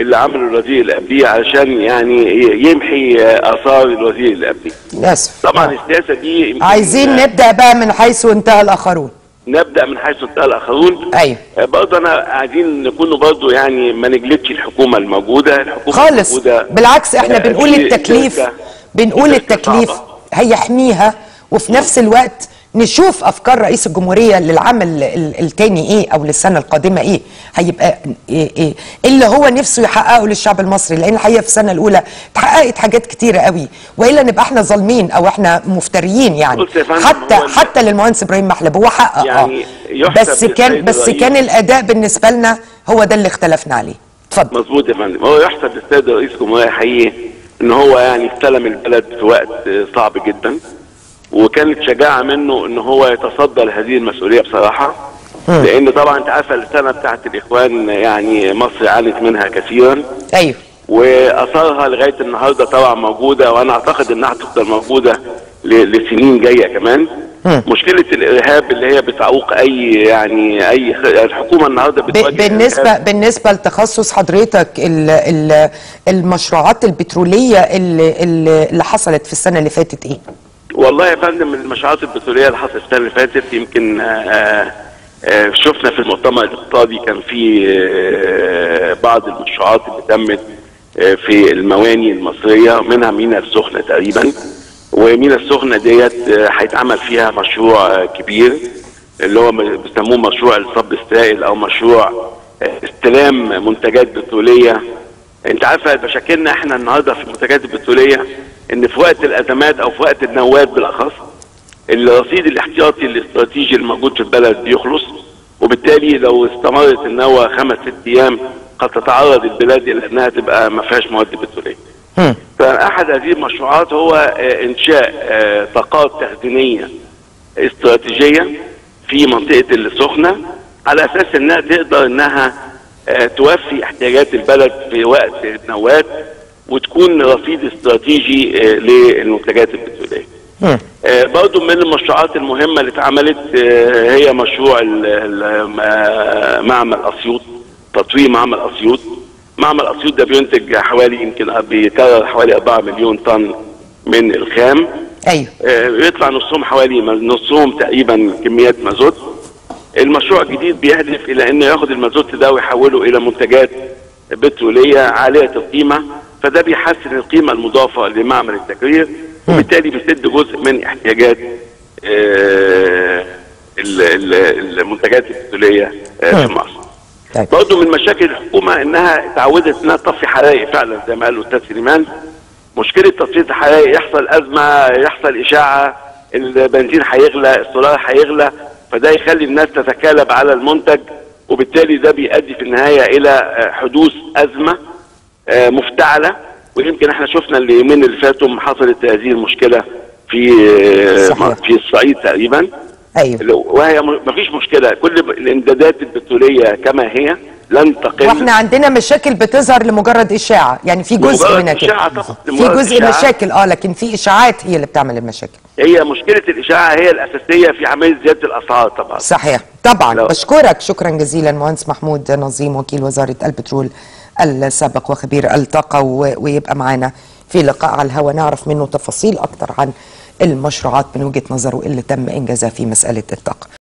اللي عمله الوزير اللي قبليه علشان يعني يمحي اثار الوزير اللي قبليه للاسف طبعا السياسه دي يمكن- عايزين نبدا بقى من حيث انتهى الاخرون نبدا من حيث انتهى الاخرون ايوه آه، برضه انا عايزين نكونوا برضه يعني ما نجلدش الحكومه الموجوده الحكومه خالص الموجوده بالعكس احنا آه، بنقول في التكليف شركة- بنقول شركة التكليف صعبة. هيحميها وفي نفس الوقت نشوف افكار رئيس الجمهوريه للعام ال- ال- التاني ايه او للسنه القادمه ايه هيبقى إيه إيه اللي هو نفسه يحققه للشعب المصري لان الحقيقه في السنه الاولى اتحققت حاجات كتيره قوي والا نبقى احنا ظالمين او احنا مفتريين يعني بص يا فندم، حتى هو ال- حتى للمهندس ابراهيم محلب هو حقق يعني اه يحسب بس كان للسيد بس الرئيس. كان الاداء بالنسبه لنا هو ده اللي اختلفنا عليه اتفضل مظبوط يا فندم هو يحسب للسيد رئيس الجمهوريه حقيقي ان هو يعني استلم البلد في وقت آه، صعب جدا وكانت شجاعه منه ان هو يتصدى لهذه المسؤوليه بصراحه لان طبعا انت عارفه السنه بتاعت الاخوان يعني مصر عانت منها كثيرا ايوه واثارها لغايه النهارده طبعا موجوده وانا اعتقد انها هتفضل موجوده ل- لسنين جايه كمان مشكله الارهاب اللي هي بتعوق اي يعني اي خ- الحكومه النهارده ب- بتواجه بالنسبه الإرهاب. بالنسبه لتخصص حضرتك ال ال المشروعات البتروليه اللي, اللي اللي حصلت في السنه اللي فاتت ايه؟ والله يا فندم المشروعات البتروليه اللي حصلت السنه اللي فاتت يمكن آه، آه، شفنا في المؤتمر الاقتصادي كان في آه، بعض المشروعات اللي تمت آه، في المواني المصريه منها مينا السخنه تقريبا ومينا السخنه ديت آه، هيتعمل فيها مشروع آه، كبير اللي هو بيسموه مشروع الصب السائل او مشروع آه، استلام منتجات بتروليه انت عارفه مشاكلنا احنا النهارده في المنتجات البتروليه ان في وقت الازمات او في وقت النوات بالاخص الرصيد الاحتياطي الاستراتيجي الموجود في البلد بيخلص وبالتالي لو استمرت النوى خمس ست ايام قد تتعرض البلاد الى انها تبقى ما فيهاش مواد بتروليه. فاحد هذه المشروعات هو آه، انشاء آه، طاقات تخزينيه استراتيجيه في منطقه السخنه على اساس انها تقدر انها آه، توفي احتياجات البلد في وقت النوات وتكون رصيد استراتيجي آه، للمنتجات البتروليه. آه، برضو من المشروعات المهمة اللي اتعملت آه، هي مشروع ال- ال- ما- معمل أسيوط تطوير معمل أسيوط معمل أسيوط ده بينتج حوالي يمكن بيكرر حوالي 4 مليون طن من الخام ايوه آه، بيطلع نصهم حوالي نصهم تقريبا كميات مازوت المشروع الجديد بيهدف الى انه ياخد المازوت ده ويحوله الى منتجات بتروليه عاليه القيمه فده بيحسن القيمه المضافه لمعمل التكرير وبالتالي بيسد جزء من احتياجات آه، ال- ال- المنتجات البتروليه آه، في مصر. طيب برضه من مشاكل الحكومه انها اتعودت انها تطفي حرائق فعلا زي ما قال الاستاذ سليمان مشكله تطفيه الحرائق يحصل ازمه يحصل اشاعه البنزين هيغلى السولار هيغلى فده يخلي الناس تتكالب على المنتج وبالتالي ده بيؤدي في النهايه الى آه، حدوث ازمه آه، مفتعله ويمكن احنا شفنا اليومين اللي فاتوا حصلت هذه المشكله في آه، صحيح. في الصعيد تقريبا ايوه وهي ما فيش مشكله كل الامدادات البتروليه كما هي لن تقل واحنا عندنا مشاكل بتظهر لمجرد اشاعه يعني في جزء لمجرد منها كده إشاعة طبعاً، في لمجرد جزء إشاعة. مشاكل اه لكن في اشاعات هي اللي بتعمل المشاكل هي مشكله الاشاعه هي الاساسيه في عمليه زياده الاسعار طبعا صحيح طبعا لو- بشكرك شكرا جزيلا مهندس محمود نظيم وكيل وزاره البترول السابق وخبير الطاقه و- ويبقى معانا في لقاء على الهواء نعرف منه تفاصيل اكتر عن المشروعات من وجهه نظره اللي تم انجازها في مساله الطاقه